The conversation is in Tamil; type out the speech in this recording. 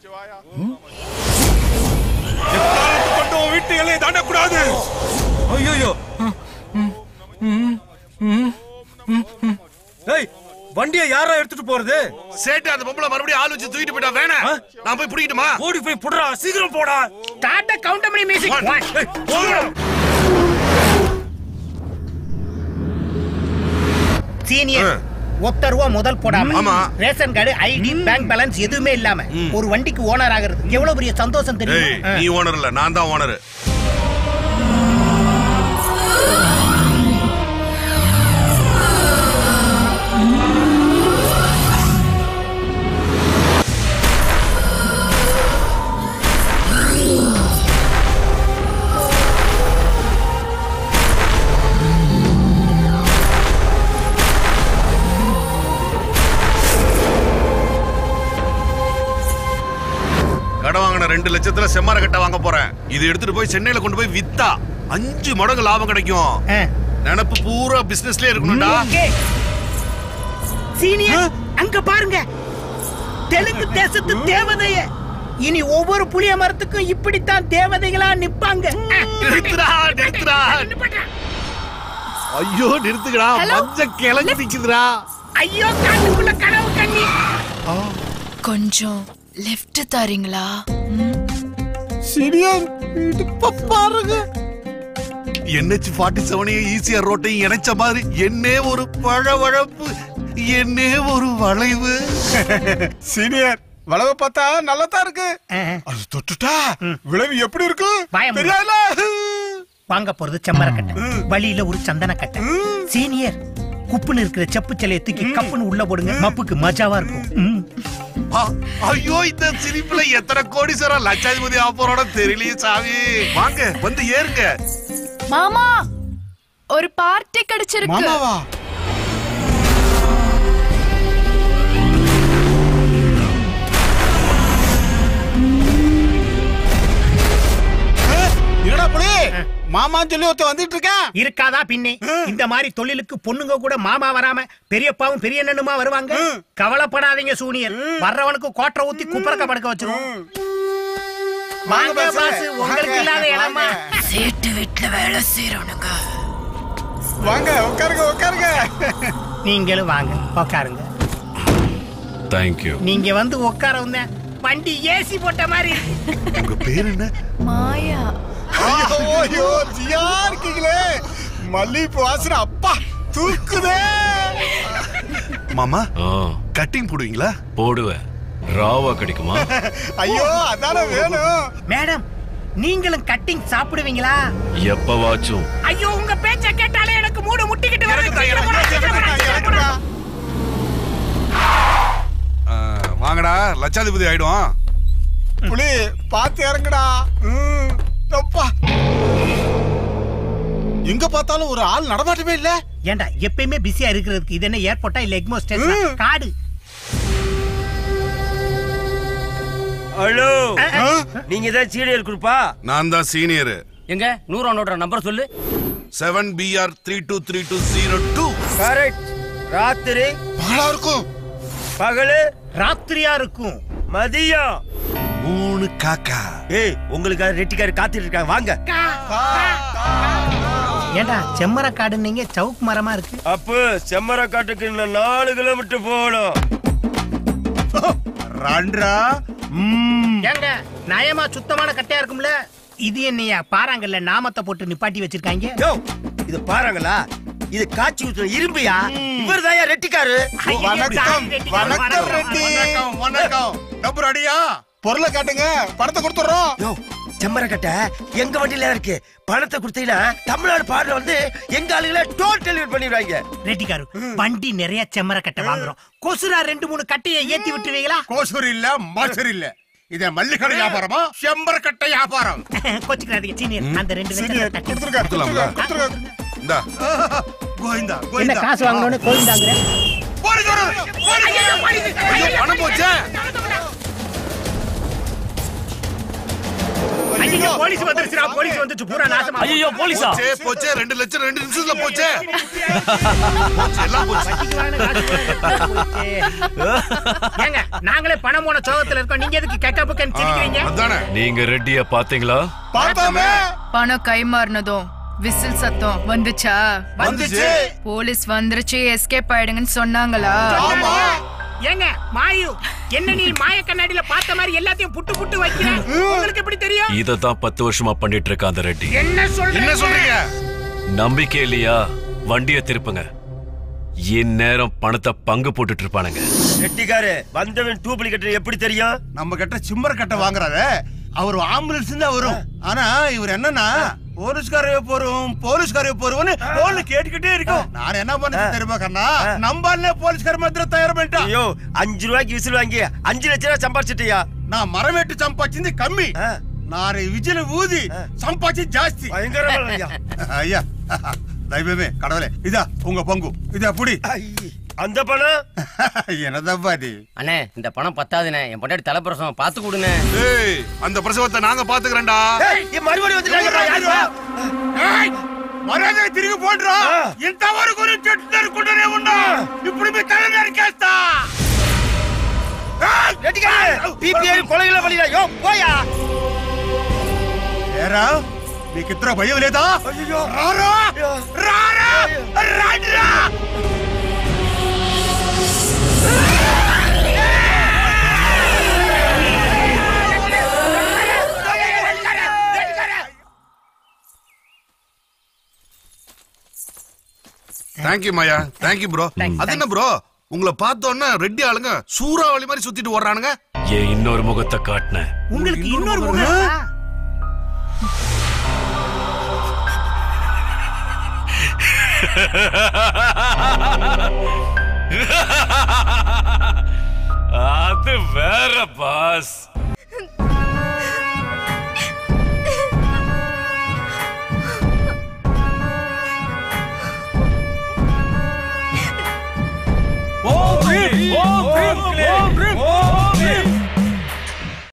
கொண்டு உன் வீட்டு எல்லையை தாண்டக்கூடாது ஐயோ ஏய் வண்டியை யாரா எடுத்துட்டு போறது சேட்டு அந்த பொம்பளை மறுபடியும் ஆள் வச்சு தூக்கிட்டு போயிட்டா வேணாம் நான் போய் பிடிக்கட்டுமா ஓடி போய் புடுறா சீக்கிரம் போடா ஸ்டார்ட் த கவுண்டமணி மியூசிக் ஏய், போடுடா. சீனியர் ஆ. ஒத்த ரூபா முதல் போடாம ஆமா. Ration card ID bank balance எதுவுமே இல்லாம ஒரு வண்டிக்கு ஓனர் ஆகிறது எவ்வளவு பெரிய சந்தோஷம் ஏய் தெரியும் நீ ஓனர் இல்ல நான் தான் ஓனர் கடை வாங்கின ரெண்டு லட்சத்துல செம்மர கட்டை வாங்க போறேன் இது எடுத்துட்டு போய் சென்னையில கொண்டு போய் வித்தா அஞ்சு மடங்கு லாபம் கிடைக்கும் ஆ. நினப்பு பூரா பிசினஸ்லயே இருக்கணும்டா ஓகே. சீனியர் அங்க பாருங்க தெலுங்கு தேசத்து தேவதைய இனி ஒவ்வொரு புளிய மரத்துக்கும் இப்படித்தான் தேவதைகளா நிப்பாங்க நிறுத்துடா நிறுத்துடா ஐயோ நிறுத்துக்கடா மஞ்ச கிழங்கு நிக்குதுடா ஐயோ காட்டுக்குள்ள கனவு கண்ணி கொஞ்சம் லெஃப்ட் தரீங்களா சீனியர் இடுப்ப பாருங்க என்ஹெச் ஃபார்ட்டி செவனையும் ஈசிஆர் ரோட்டையும் இணைச்ச மாதிரி என்னே ஒரு பழவழப்பு என்னே ஒரு வளைவு சீனியர் வளவ பார்த்தா நல்லா தான் இருக்கு ஆ. அது தொட்டுட்டா விளைவு எப்படி இருக்கு வாய மூடு. தெரியாதுல வாங்க போறது செம்மரக்கட்டை வழியில ஒரு சந்தன கட்டை சீனியர் குப்புன்னு இருக்கிற செப்பு சிலையை தூக்கி கப்புன்னு உள்ள போடுங்க மப்புக்கு மஜாவா இருக்கும் ம். ஆ, ஐயோ இந்த சிரிப்புல எத்தனை கோடீஸ்வரம் லட்சாதிபதி ஆப்பரோட தெரியலையே சாமி வாங்க வந்து ஏறுங்க மாமா ஒரு பார்ட்டி கிடைச்சிருக்கு மாமாவா என்னடா புலி மாமான்னு சொல்லி ஒருத்த வந்துட்டு இருக்கேன் இருக்காதா பின்னே இந்த மாதிரி தொழிலுக்கு பொண்ணுங்க கூட மாமா வராம பெரியப்பாவும் பெரிய அண்ணனுமா வருவாங்க கவலைப்படாதீங்க சூனியர் வர்றவனுக்கு கோட்டரை ஊத்தி குப்பரக்க படுக்க வச்சிரும் வாங்க பாஸ். பாஸ் உங்களுக்கு இல்லாத இடமா சேட்டு வீட்டுல வேலை செய்யறவனுங்க வாங்க உட்காருங்க உட்காருங்க நீங்களும் வாங்க உட்காருங்க தேங்க்யூ நீங்க வந்து உட்கார வந்த வண்டி ஏசி போட்ட மாதிரி இருக்கு. உங்க பேர் என்ன மாயா ஐயோ ஐயோ ஜியா இருக்கீங்களே மல்லிகைப்பூ வாசனை அப்பா தூக்குதே மாமா ஆ கட்டிங் போடுவீங்களா போடுவேன் ராவா கிடைக்குமா ஐயோ அதானே வேணும் மேடம் நீங்களும் கட்டிங் சாப்பிடுவீங்களா எப்பவாச்சும் ஐயோ உங்க பேச்ச கேட்டாலே எனக்கு மூடு முட்டிக்கிட்டு வருது. இறக்குடா, சீக்கிரம் போடா, இறக்குடா, சீக்கிரம் போடா, இறக்குடா, சீக்கிரம் போடா. இறக்குடா. வாங்கடா லட்சாதிபதி ஆயிடும் புலி பார்த்து இறங்குடா ம், அப்பா எங்க பார்த்தாலும் ஒரு ஆள் நடமாட்டமே இல்ல ஏன்டா எப்பயுமே பிஸியா இருக்கிறதுக்கு இது என்ன ஏர்போர்ட்டா இல்ல எக்மோ ஸ்டேஷன் காடு ஹலோ நீங்க தான் சீரியல் குரூப்பா நான் தான் சீனியர் எங்க நூறு நோட்டுற நம்பர் சொல்லு seven P R three two three two zero two correct ராத்திரி மகளா இருக்கும் பகலு ராத்திரியா இருக்கும் மதியம் மூணு காக்கா ஏய் உங்களுக்காக ரெட்டிக்காரு காத்துட்டு இருக்காங்க வாங்க ஏன்டா செம்மர காடு நீங்க சவுக் மரமா இருக்கு அப்போ செம்மர காட்டுக்கு இன்னும் நாலு கிலோமீட்டர் போகணும் ராண்ட்ரா ஏங்க நயமா சுத்தமான கட்டையா இருக்கும்ல இது என்னையா பாறாங்கல்ல நாமத்தை போட்டு நிப்பாட்டி வச்சிருக்காங்க யோ இது பாருங்களா இது காய்ச்சி ஊத்துற இரும்பியா இவர் தான் ரெட்டிக்காரு ஐயோ, வணக்கம் சாரி, ரெட்டிக்கார, வணக்கம் ரெட்டி வணக்கம் வணக்கம் டபுள் அடியா பொருளை காட்டுங்க பணத்தை கொடுத்துறோம் யோ செம்மரக்கட்டை எங்க வண்டியில இருக்கு பணத்தை கொடுத்தீங்கன்னா தமிழ்நாடு பாடல வந்து எங்க ஆளுகளை டோர் டெலிவரி பண்ணிடுவாங்க ரெட்டிக்காரு வண்டி நிறைய செம்மர கட்டை வாங்குறோம் கொசுரா ரெண்டு மூணு கட்டையை ஏத்தி விட்டுருவீங்களா கோசூர் இல்ல மாசூர் இல்ல இத மல்லிகடை வியாபாரமா செம்பரக்கட்டை வியாபாரம் கொச்சுக்கிறாதீங்க சீனியர் அந்த ரெண்டு வெத்தலை தட்டி கொடுத்துருங்க கொடுத்துலாம்ல? கொடுத்துருங்க இந்தா கோவிந்தா என்ன காசு வாங்கணும்னு கோவிந்தாங்கிறேன் ஐயோ பணம் போச்சே ஐயோ போலீஸ் வந்துருச்சுடா போலீஸ் வந்துச்சு பூரா நாசமா ஐயோ போலீஸா போச்சே போச்சே ரெண்டு லட்சம் ரெண்டு நிமிஷத்துல போச்சே போச்சு, எல்லாம் போச்சு ஏங்க நாங்களே பணம் போன சோகத்துல இருக்கோம் நீங்க எதுக்கு கெக்க புக்கன்னு சிரிக்கிறீங்க அதானே நீங்க ரெட்டிய பாத்தீங்களா பார்த்தோமே பணம் கை மாறினதும் விசில் சத்தம் வந்துச்சா வந்துச்சு போலீஸ் வந்துருச்சு எஸ்கேப் ஆயிடுங்கன்னு சொன்னாங்களா ஏங்க மாயு என்ன நீ மாய கண்ணாடியில பார்த்த மாதிரி எல்லாத்தையும் புட்டு புட்டு வைக்கிற உங்களுக்கு எப்படி தெரியும் இததான் பத்து வருஷமா பண்ணிட்டு இருக்க அந்த ரெட்டி என்ன சொல்ற என்ன சொல்றீங்க நம்பிக்கை இல்லையா வண்டிய திருப்புங்க இந்நேரம் பணத்தை பங்கு போட்டுட்டு இருப்பானுங்க ரெட்டிக்காரு வந்தவன் டூப்ளிகேட் எப்படி தெரியும் நம்ம கிட்ட சிம்மர் கட்டை வாங்குறாரு அவர் ஆம்புலன்ஸ் தான் வரும் ஆனா இவர் என்னன்னா போலீஸ்காரே போறோம் போலீஸ்காரே போறோம்னு போன்ல கேட்டுக்கிட்டே இருக்கும் நான் என்ன பண்ண தெரியுமா கண்ணா நம்பாலே போலீஸ்கார மாத்திரம் தயார் பண்ணிட்டான் ஐயோ அஞ்சு ரூபாய்க்கு விசில் வாங்கி அஞ்சு லட்சம் ரூபாய் சம்பாதிச்சிட்டியா நான் மரம் வெட்டி சம்பாதிச்சது கம்மி ஆ. நான் விஜில ஊதி சம்பாதிச்சு ஜாஸ்தி பயங்கரமா ஐயா ஐயா தெய்வமே கடவுளே இதா உங்க பங்கு இதா புடி ஐ, அந்த பணம் என்னதான் பாதி அண்ணே இந்த பணம் பத்தாதுண்ணே என் பொண்டாட்டி தலைப்பிரசவம் பார்த்து கொடுண்ணே ஏய் அந்த பிரசவத்தை நாங்க பாத்துக்கிறேன்டா ஏய், ஏய், மறுபடியும் வந்துட்டாங்கப்பா, யாரு வா? ఏయ్! మర్యాద తిరిగి పోండ్రా ఆ. ఇంతవరకు నేను చెట్టు నరుకుంటూనే ఉన్నా ఇప్పుడు మీ తల నరికేస్తా ఏయ్! ரெட்டிக்காரு, PPI கொலைகளை பண்ணிடா. யோ, போயா. ఏరా మీకిద్దరు భయం లేదా అయ్యయ్యో. రారా అయ్యో. రారా రాడ్రా தேங்க்யூ மாயா தேங்க்யூ ப்ரோ அது என்ன ப்ரோ உங்களை பார்த்தோன்னா ரெட்டி ஆளுங்க சூறாவளி மாதிரி சுத்திட்டு ஓடுறானுங்க ஏன் இன்னொரு முகத்தை காட்டின உங்களுக்கு இன்னொரு முகம் இருக்கா? அது வேற பாஸ் ஓம் ரீம் ஓம் ரீம் ஓம் ரீம்